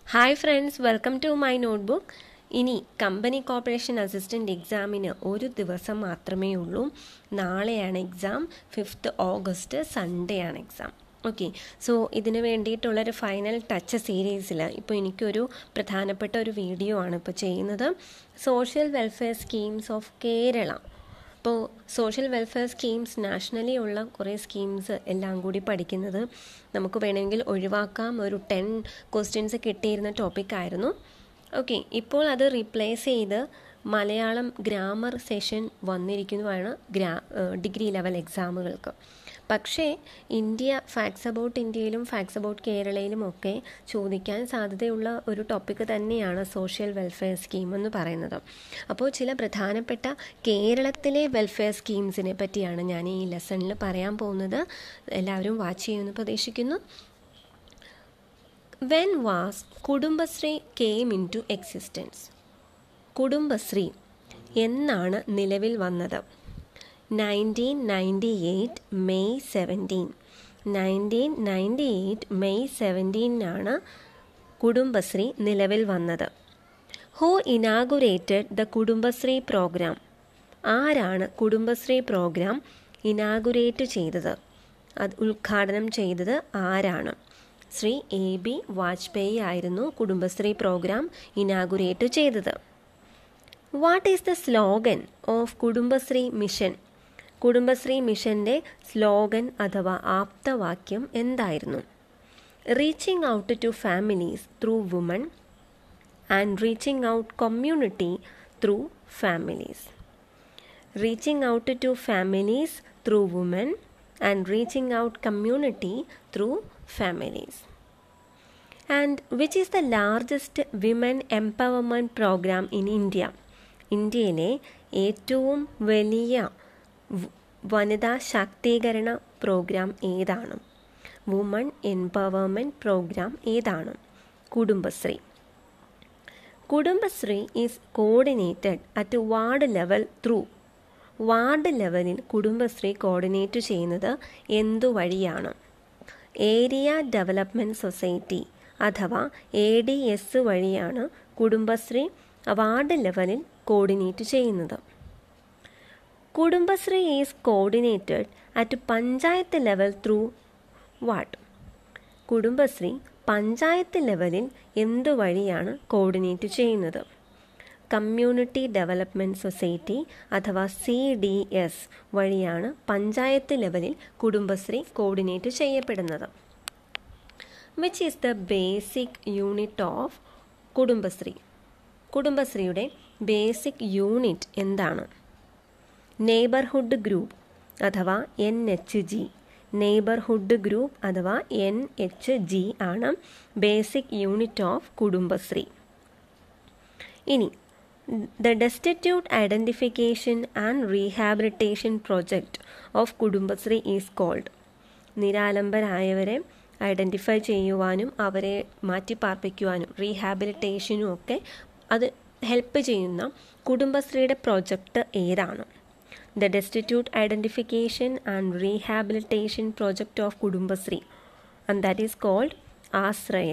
Hi friends welcome to my notebook ഇനി company corporation assistant എക്സാമിന് ഒരു ദിവസം മാത്രമേ ഉള്ളൂ നാളെയാണ് എക്സാം ഫിഫ്ത്ത് ഓഗസ്റ്റ് സൺഡേ ആണ് എക്സാം ഓക്കെ സോ ഇതിന് വേണ്ടിയിട്ടുള്ളൊരു ഫൈനൽ ടച്ച് സീരീസിൽ ഇപ്പോൾ എനിക്കൊരു പ്രധാനപ്പെട്ട ഒരു വീഡിയോ ആണ് ഇപ്പോൾ ചെയ്യുന്നത് social welfare schemes of Kerala അപ്പോൾ സോഷ്യൽ വെൽഫെയർ സ്കീംസ് നാഷണലി ഉള്ള കുറേ സ്കീംസ് എല്ലാം കൂടി പഠിക്കുന്നത് നമുക്ക് വേണമെങ്കിൽ ഒഴിവാക്കാം ഒരു ടെൻ ക്വസ്റ്റ്യൻസ് കിട്ടിയിരുന്ന ടോപ്പിക്കായിരുന്നു ഓക്കെ ഇപ്പോൾ അത് റീപ്ലേസ് ചെയ്ത് മലയാളം ഗ്രാമർ സെഷൻ വന്നിരിക്കുന്നതാണ് ഗ്രാ ഡിഗ്രി ലെവൽ എക്സാമുകൾക്ക് പക്ഷേ ഇന്ത്യ ഫാക്സ് അബൌട്ട് ഇന്ത്യയിലും ഫാക്സ് അബൌട്ട് കേരളയിലും ഒക്കെ ചോദിക്കാൻ സാധ്യതയുള്ള ഒരു ടോപ്പിക്ക് തന്നെയാണ് സോഷ്യൽ വെൽഫെയർ സ്കീം എന്ന് പറയുന്നത് അപ്പോൾ ചില പ്രധാനപ്പെട്ട കേരളത്തിലെ വെൽഫെയർ സ്കീംസിനെ പറ്റിയാണ് ഞാൻ ഈ ലെസണിൽ പറയാൻ പോകുന്നത് എല്ലാവരും വാച്ച് ചെയ്യുമെന്ന് പ്രതീക്ഷിക്കുന്നു when was Kudumbashree came into existence Kudumbashree എന്നാണ് നിലവിൽ വന്നത് nineteen ninety eight May seventeen nineteen ninety eight May സെവൻറ്റീനാണ് കുടുംബശ്രീ നിലവിൽ വന്നത് who inaugurated the Kudumbashree program ആരാണ് കുടുംബശ്രീ പ്രോഗ്രാം ഇനാഗുറേറ്റ് ചെയ്തത് അത് ഉദ്ഘാടനം ചെയ്തത് ആരാണ് ശ്രീ എ ബി വാജ്പേയി ആയിരുന്നു കുടുംബശ്രീ പ്രോഗ്രാം ഇനാഗുറേറ്റ് ചെയ്തത് what is the slogan of Kudumbashree mission Kudumbashree മിഷൻ്റെ സ്ലോഗൻ അഥവാ ആപ്തവാക്യം എന്തായിരുന്നു reaching out to families through woman and reaching out community through families reaching out to families through woman and reaching out community through families and which is the largest women empowerment program in India ഇന്ത്യയിലെ ഏറ്റവും വലിയ വനിതാ ശാക്തീകരണ programme ഏതാണ് woman empowerment program ഏതാണ് Kudumbashree Kudumbashree is coordinated at ward level through ward ലെവലിൽ Kudumbashree coordinate ചെയ്യുന്നത് എന്തു വഴിയാണ് ഏരിയ ഡെവലപ്മെൻറ്റ് സൊസൈറ്റി അഥവാ എ ഡി എസ് വഴിയാണ് കുടുംബശ്രീ വാർഡ് ലെവലിൽ കോർഡിനേറ്റ് ചെയ്യുന്നത് Kudumbashree is coordinated at panchayat level through what Kudumbashree panchayat ലെവലിൽ എന്തു വഴിയാണ് കോർഡിനേറ്റ് ചെയ്യുന്നത് കമ്മ്യൂണിറ്റി ഡെവലപ്മെൻറ്റ് സൊസൈറ്റി അഥവാ സി ഡി എസ് വഴിയാണ് പഞ്ചായത്ത് ലെവലിൽ കുടുംബശ്രീ കോർഡിനേറ്റ് ചെയ്യപ്പെടുന്നത് which is the basic unit of Kudumbashree കുടുംബശ്രീയുടെ ബേസിക് യൂണിറ്റ് എന്താണ് നെയ്ബർഹുഡ് ഗ്രൂപ്പ് അഥവാ N H G neighbourhood group അഥവാ എൻ എച്ച് ജി ആണ് ബേസിക് യൂണിറ്റ് ഓഫ് കുടുംബശ്രീ ഇനി the destitute identification and rehabilitation project of Kudumbashree is called നിരാലംബരായവരെ identify ചെയ്യുവാനും അവരെ മാറ്റിപ്പാർപ്പിക്കുവാനും റീഹാബിലിറ്റേഷനും ഒക്കെ അത് ഹെൽപ്പ് ചെയ്യുന്ന കുടുംബശ്രീയുടെ പ്രൊജക്റ്റ് ഏതാണ് the destitute identification and rehabilitation project of Kudumbashree and that is called Ashraya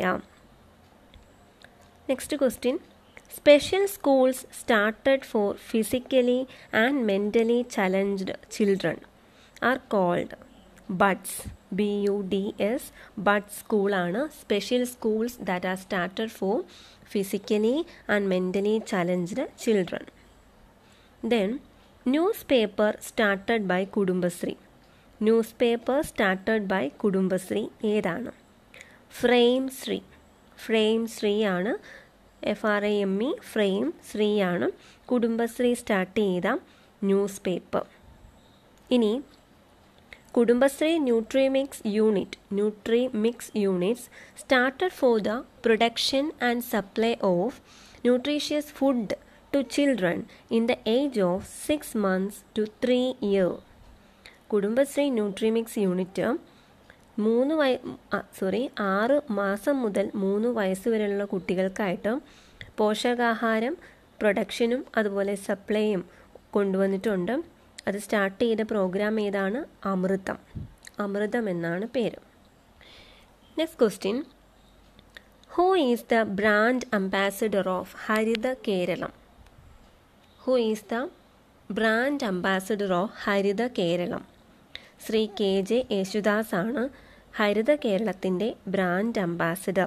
next question special schools started for physically and mentally challenged children are called buds B U D S bud സ്കൂളാണ് special schools that are started for physically and mentally challenged children then news paper started by Kudumbashree news paper started by Kudumbashree ഏതാണ് frame Shri frame Shri ആണ് F R I M E frame Shri ആണ് Kudumbashree start ചെയ്ത news paper ഇനി Kudumbashree nutrimix unit nutrimix units started for the production and supply of nutritious food to children in the age of six months to three year Kudumbashree nutrimix unit മൂന്ന് വയ sorry ആറ് മാസം മുതൽ മൂന്ന് വയസ്സ് വരെയുള്ള കുട്ടികൾക്കായിട്ട് പോഷകാഹാരം പ്രൊഡക്ഷനും അതുപോലെ സപ്ലൈയും കൊണ്ടുവന്നിട്ടുണ്ട് അത് സ്റ്റാർട്ട് ചെയ്ത പ്രോഗ്രാം ഏതാണ് അമൃതം അമൃതം എന്നാണ് പേര് next question who is the brand ambassador of Haritha Keralam who is the brand ambassador of Haritha Keralam Shri K J Yesudas ആണ് ഹരിത കേരളത്തിൻ്റെ brand ambassador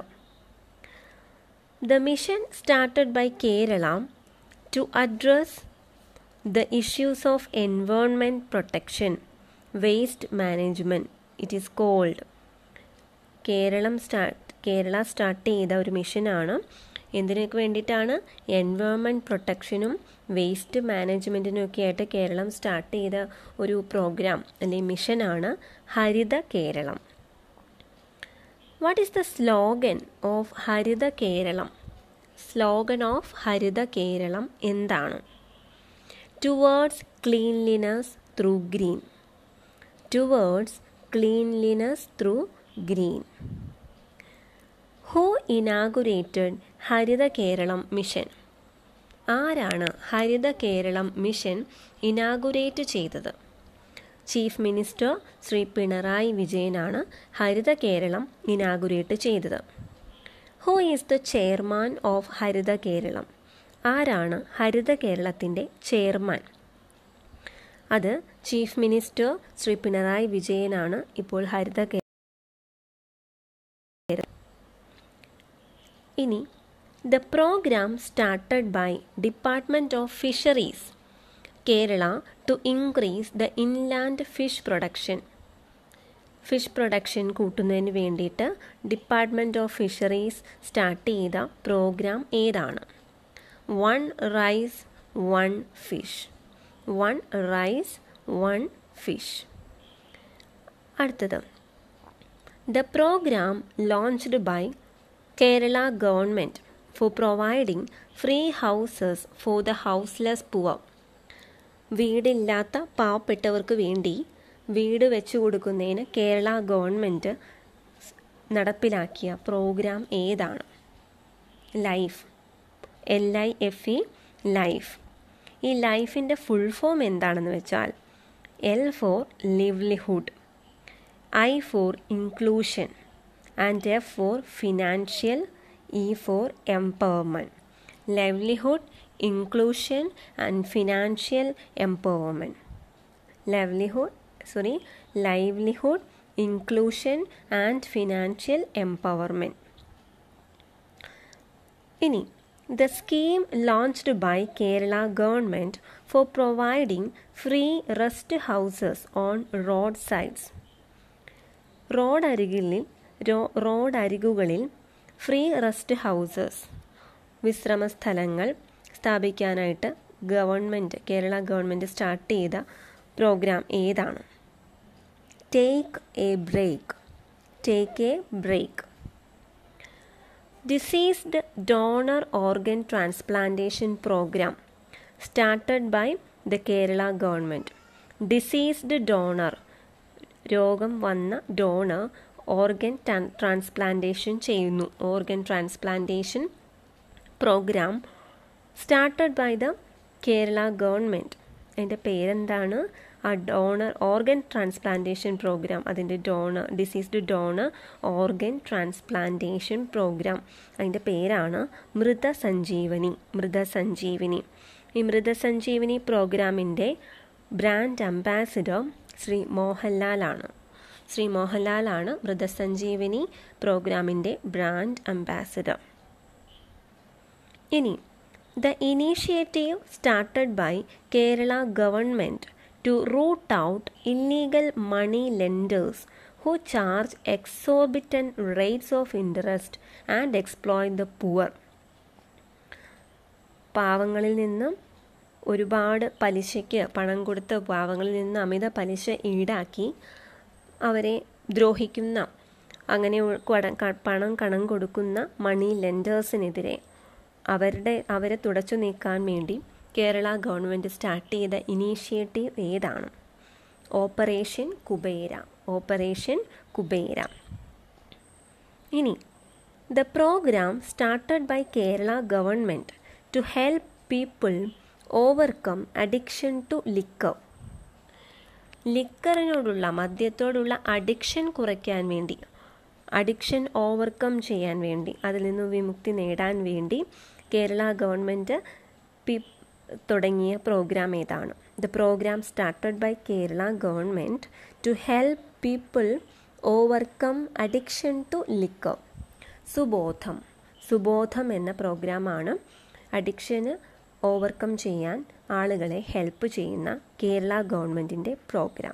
the mission started by Kerala to address the issues of environment protection waste management it is called Keralam start Kerala start ചെയ്ത ഒരു മിഷനാണ് എന്തിനൊക്കെ വേണ്ടിയിട്ടാണ് environment പ്രൊട്ടക്ഷനും waste മാനേജ്മെൻറ്റിനും ഒക്കെ ആയിട്ട് Keralam start ചെയ്ത ഒരു പ്രോഗ്രാം അല്ലെങ്കിൽ മിഷനാണ് Haritha Keralam what is the slogan of Haritha Keralam slogan of Haritha Keralam എന്താണ് towards cleanliness through green towards cleanliness through green who inaugurated Haritha Keralam mission ആരാണ് ഹരിത കേരളം മിഷൻ ഇനാഗുറേറ്റ് ചെയ്തത് ചീഫ് മിനിസ്റ്റർ ശ്രീ പിണറായി വിജയനാണ് ഹരിത കേരളം ഇനാഗുറേറ്റ് ചെയ്തത് who is the chairman of Haritha Keralam ആരാണ് ഹരിത കേരളത്തിൻ്റെ ചെയർമാൻ അത് ചീഫ് മിനിസ്റ്റർ ശ്രീ പിണറായി വിജയനാണ് ഇപ്പോൾ ഹരിത കേരളം ഇനി the program started by department of fisheries Kerala to increase the inland fish production fish production കൂട്ടുന്നതിന് വേണ്ടിയിട്ട് ഡിപ്പാർട്ട്മെൻറ്റ് ഓഫ് ഫിഷറീസ് സ്റ്റാർട്ട് ചെയ്ത പ്രോഗ്രാം ഏതാണ് one rice one fish one rice one fish അടുത്തത് the program launched by Kerala government for providing free houses for the houseless poor വീടില്ലാത്ത പാവപ്പെട്ടവർക്ക് വേണ്ടി വീട് വെച്ചു കൊടുക്കുന്നതിന് കേരള ഗവൺമെൻറ് നടപ്പിലാക്കിയ പ്രോഗ്രാം ഏതാണ് life L I F E life ഈ ലൈഫിൻ്റെ ഫുൾ ഫോം എന്താണെന്ന് വെച്ചാൽ L for livelihood I for inclusion and F for financial E for empowerment livelihood inclusion and financial empowerment livelihood sorry livelihood inclusion and financial empowerment ഇനി the scheme launched by Kerala government for providing free rest houses on road sides road അരികിലിൽ road അരികുകളിൽ free rest houses വിശ്രമ സ്ഥലങ്ങൾ സ്ഥാപിക്കാനായിട്ട് government Kerala government start ചെയ്ത programme ഏതാണ് take a break take a break deceased donor organ transplantation program started by the Kerala government deceased donor രോഗം വന്ന donor organ transplantation ചെയ്യുന്നു organ transplantation program started by the Kerala government അതിൻ്റെ പേരെന്താണ് ആ donor organ transplantation program അതിൻ്റെ donor deceased donor organ transplantation program അതിൻ്റെ പേരാണ് മൃതസഞ്ജീവനി മൃതസഞ്ജീവനി ഈ മൃതസഞ്ജീവനി പ്രോഗ്രാമിൻ്റെ ബ്രാൻഡ് അംബാസിഡർ ശ്രീ മോഹൻലാലാണ് ശ്രീ മോഹൻലാലാണ് മൃതസഞ്ജീവനി പ്രോഗ്രാമിൻ്റെ ബ്രാൻഡ് അംബാസിഡർ ഇനി the initiative started by Kerala government to root out illegal money lenders who charge exorbitant rates of interest and exploit the poor. പാവങ്ങളിൽ നിന്നും ഒരുപാട് പലിശയ്ക്ക് പണം കൊടുത്ത് പാവങ്ങളിൽ നിന്ന് അമിത പലിശ ഈടാക്കി അവരെ ദ്രോഹിക്കുന്ന അങ്ങനെ പണം കണം കൊടുക്കുന്ന മണി ലെൻഡേഴ്സിനെതിരെ അവരുടെ അവരെ തുടച്ചു നീക്കാൻ വേണ്ടി കേരള ഗവൺമെൻറ് സ്റ്റാർട്ട് ചെയ്ത ഇനീഷ്യേറ്റീവ് ഏതാണ് ഓപ്പറേഷൻ കുബേര ഓപ്പറേഷൻ കുബേര ഇനി the program started by Kerala government to help people overcome addiction to liquor ലിക്കറിനോടുള്ള മദ്യത്തോടുള്ള അഡിക്ഷൻ കുറയ്ക്കാൻ വേണ്ടി അഡിക്ഷൻ ഓവർകം ചെയ്യാൻ വേണ്ടി അതിൽ നിന്ന് വിമുക്തി നേടാൻ വേണ്ടി കേരള ഗവൺമെൻറ് പി തുടങ്ങിയ പ്രോഗ്രാം ഏതാണ് the program started by Kerala government to help people overcome addiction to liquor Subodham Subodham എന്ന പ്രോഗ്രാമാണ് അഡിക്ഷന് ഓവർകം ചെയ്യാൻ ആളുകളെ ഹെൽപ്പ് ചെയ്യുന്ന കേരള ഗവൺമെൻറ്റിൻ്റെ program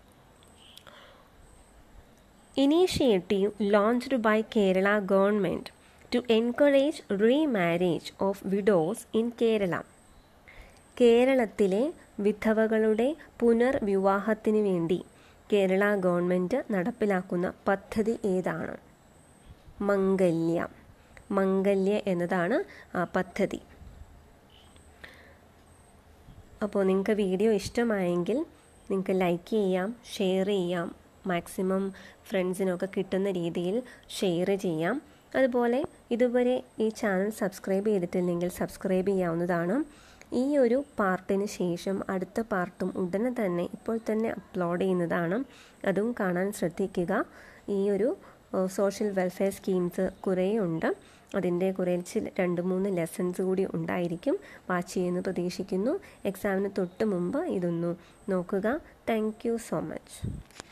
initiative launched by Kerala government to encourage remarriage of widows in Kerala കേരളത്തിലെ വിധവകളുടെ പുനർവിവാഹത്തിന് വേണ്ടി കേരള ഗവൺമെൻറ് നടപ്പിലാക്കുന്ന പദ്ധതി ഏതാണ് മംഗല്യ മംഗല്യ എന്നതാണ് ആ പദ്ധതി അപ്പോൾ നിങ്ങൾക്ക് വീഡിയോ ഇഷ്ടമായെങ്കിൽ നിങ്ങൾക്ക് ലൈക്ക് ചെയ്യാം ഷെയർ ചെയ്യാം മാക്സിമം ഫ്രണ്ട്സിനൊക്കെ കിട്ടുന്ന രീതിയിൽ ഷെയർ ചെയ്യാം അതുപോലെ ഇതുവരെ ഈ ചാനൽ സബ്സ്ക്രൈബ് ചെയ്തിട്ടില്ലെങ്കിൽ സബ്സ്ക്രൈബ് ചെയ്യാവുന്നതാണ് ഈ ഒരു പാർട്ടിന് ശേഷം അടുത്ത പാർട്ടും ഉടനെ തന്നെ ഇപ്പോൾ തന്നെ അപ്ലോഡ് ചെയ്യുന്നതാണ് അതും കാണാൻ ശ്രദ്ധിക്കുക ഈ ഒരു സോഷ്യൽ വെൽഫെയർ സ്കീംസ് കുറേ ഉണ്ട് അതിൻ്റെ കുറച്ച് രണ്ട് മൂന്ന് ലെസൺസ് കൂടി ഉണ്ടായിരിക്കും വാച്ച് ചെയ്യുന്നു പ്രതീക്ഷിക്കുന്നു എക്സാമിന് തൊട്ട് മുമ്പ് ഇതൊന്ന് നോക്കുക താങ്ക് സോ മച്ച്